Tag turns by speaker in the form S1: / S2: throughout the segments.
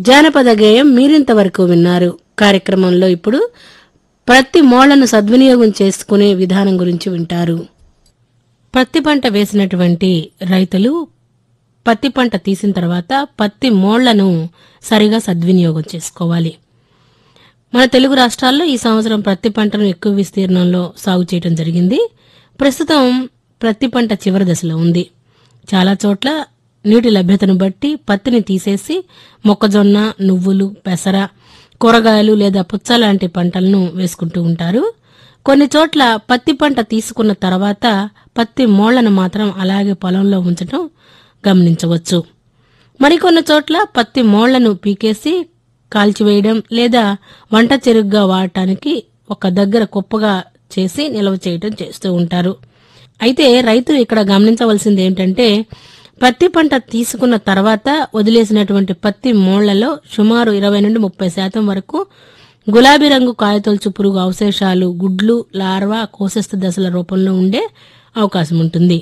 S1: జానపద గేయం మీరింతవరకు విన్నారు కార్యక్రమంలో ఇప్పుడు ప్రతి మోళ్లను సద్వినియోగం చేసుకునే విధానం గురించి వింటారు పత్తి పంట వేసినటువంటి రైతులు పత్తి పంట తీసిన తర్వాత పత్తి మోళ్లను సరిగా సద్వినియోగం చేసుకోవాలి మన తెలుగు రాష్ట్రాల్లో ఈ సంవత్సరం ప్రతి పంటను ఎక్కువ విస్తీర్ణంలో సాగు చేయడం జరిగింది ప్రస్తుతం ప్రతి పంట చివరి దశలో ఉంది చాలా చోట్ల నీటి లభ్యతను బట్టి పత్తిని తీసేసి మొక్కజొన్న నువ్వులు పెసర కూరగాయలు లేదా పుచ్చ లాంటి పంటలను వేసుకుంటూ ఉంటారు కొన్ని చోట్ల పత్తి పంట తీసుకున్న తర్వాత పత్తి మోళ్లను మాత్రం అలాగే పొలంలో ఉంచడం గమనించవచ్చు మరికొన్ని చోట్ల పత్తి మోళ్లను పీకేసి కాల్చివేయడం లేదా వంట చెరుగ్గా వాడటానికి ఒక దగ్గర కుప్పగా చేసి నిల్వ చేయడం చేస్తూ ఉంటారు అయితే రైతులు ఇక్కడ గమనించవలసింది ఏంటంటే పత్తి పంట తీసుకున్న తర్వాత వదిలేసినటువంటి పత్తి మోళ్లలో సుమారు ఇరవై నుండి ముప్పై శాతం వరకు గులాబీ రంగు కాయతొలుచు పురుగు అవశేషాలు గుడ్లు లార్వా కోశస్థ దశల రూపంలో ఉండే అవకాశం ఉంటుంది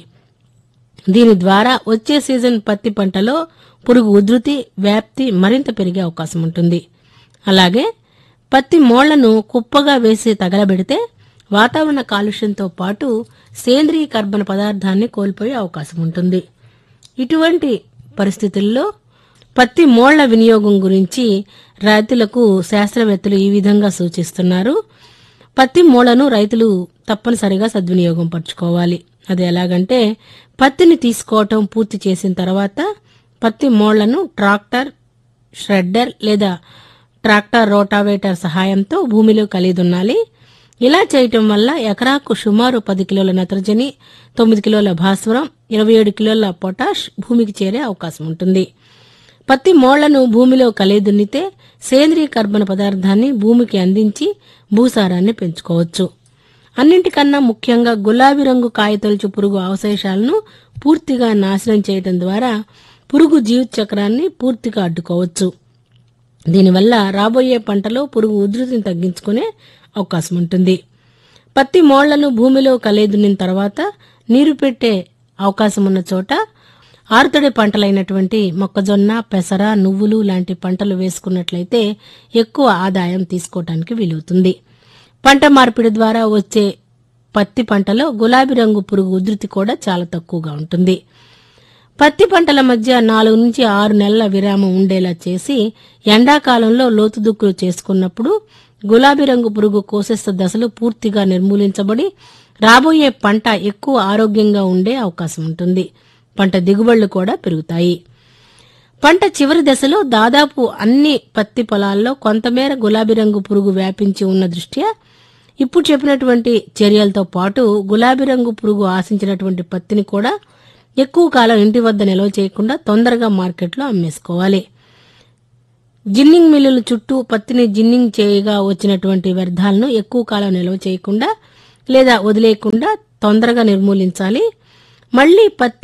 S1: దీని ద్వారా వచ్చే సీజన్ పత్తి పంటలో పురుగు ఉధృతి వ్యాప్తి మరింత పెరిగే అవకాశం ఉంటుంది అలాగే పత్తి మోళ్లను కుప్పగా వేసి తగలబెడితే వాతావరణ కాలుష్యంతో పాటు సేంద్రీయ కర్బన పదార్థాన్ని కోల్పోయే అవకాశం ఉంటుంది ఇటువంటి పరిస్థితుల్లో పత్తి మోళ్ల వినియోగం గురించి రైతులకు శాస్త్రవేత్తలు ఈ విధంగా సూచిస్తున్నారు పత్తి మూలను రైతులు తప్పనిసరిగా సద్వినియోగం పరచుకోవాలి అది ఎలాగంటే పత్తిని తీసుకోవటం పూర్తి చేసిన తర్వాత పత్తి మోళ్లను ట్రాక్టర్ షెడ్డర్ లేదా ట్రాక్టర్ రోటావేటర్ సహాయంతో భూమిలో కలిదున్నాలి ఇలా చేయటం వల్ల ఎకరాకు సుమారు పది కిలోల నత్రజని తొమ్మిది కిలోల భాస్వరం ఇరవై ఏడు కిలోల పొటాష్ భూమికి చేరే అవకాశం ఉంటుంది పత్తి మోళ్లను భూమిలో కలిదున్నితే సేంద్రీయ కర్బన పదార్థాన్ని భూమికి అందించి భూసారాన్ని పెంచుకోవచ్చు అన్నింటికన్నా ముఖ్యంగా గులాబీ రంగు కాయతొలుచు పురుగు అవశేషాలను పూర్తిగా నాశనం చేయడం ద్వారా పురుగు జీవిత చక్రాన్ని పూర్తిగా అడ్డుకోవచ్చు దీనివల్ల రాబోయే పంటలో పురుగు ఉధృతిని తగ్గించుకునే అవకాశం ఉంటుంది పత్తి మోళ్లను భూమిలో కలేదునిన తర్వాత నీరు పెట్టే అవకాశం ఉన్న చోట ఆరుతడి పంటలైనటువంటి మొక్కజొన్న పెసర నువ్వులు లాంటి పంటలు వేసుకున్నట్లయితే ఎక్కువ ఆదాయం తీసుకోవటానికి వీలవుతుంది పంట మార్పిడి ద్వారా వచ్చే పత్తి పంటలో గులాబీ రంగు పురుగు ఉధృతి కూడా చాలా తక్కువగా ఉంటుంది పత్తి పంటల మధ్య నాలుగు నుంచి ఆరు నెలల విరామం ఉండేలా చేసి ఎండాకాలంలో లోతుదుక్కులు చేసుకున్నప్పుడు గులాబీ రంగు పురుగు కోసేస్త దశలు పూర్తిగా నిర్మూలించబడి రాబోయే పంట ఎక్కువ ఆరోగ్యంగా ఉండే అవకాశం ఉంటుంది పంట దిగుబడులు కూడా పెరుగుతాయి పంట చివరి దశలో దాదాపు అన్ని పత్తి పొలాల్లో కొంతమేర గులాబీ రంగు పురుగు వ్యాపించి ఉన్న దృష్ట్యా ఇప్పుడు చెప్పినటువంటి చర్యలతో పాటు గులాబీ రంగు పురుగు ఆశించినటువంటి పత్తిని కూడా ఎక్కువ కాలం ఇంటి వద్ద నిల్వ చేయకుండా తొందరగా మార్కెట్లో అమ్మేసుకోవాలి జిన్నింగ్ మిల్లుల చుట్టూ పత్తిని జిన్నింగ్ చేయగా వచ్చినటువంటి వ్యర్థాలను ఎక్కువ కాలం నిల్వ చేయకుండా లేదా వదిలేయకుండా తొందరగా నిర్మూలించాలి మళ్లీ పత్తి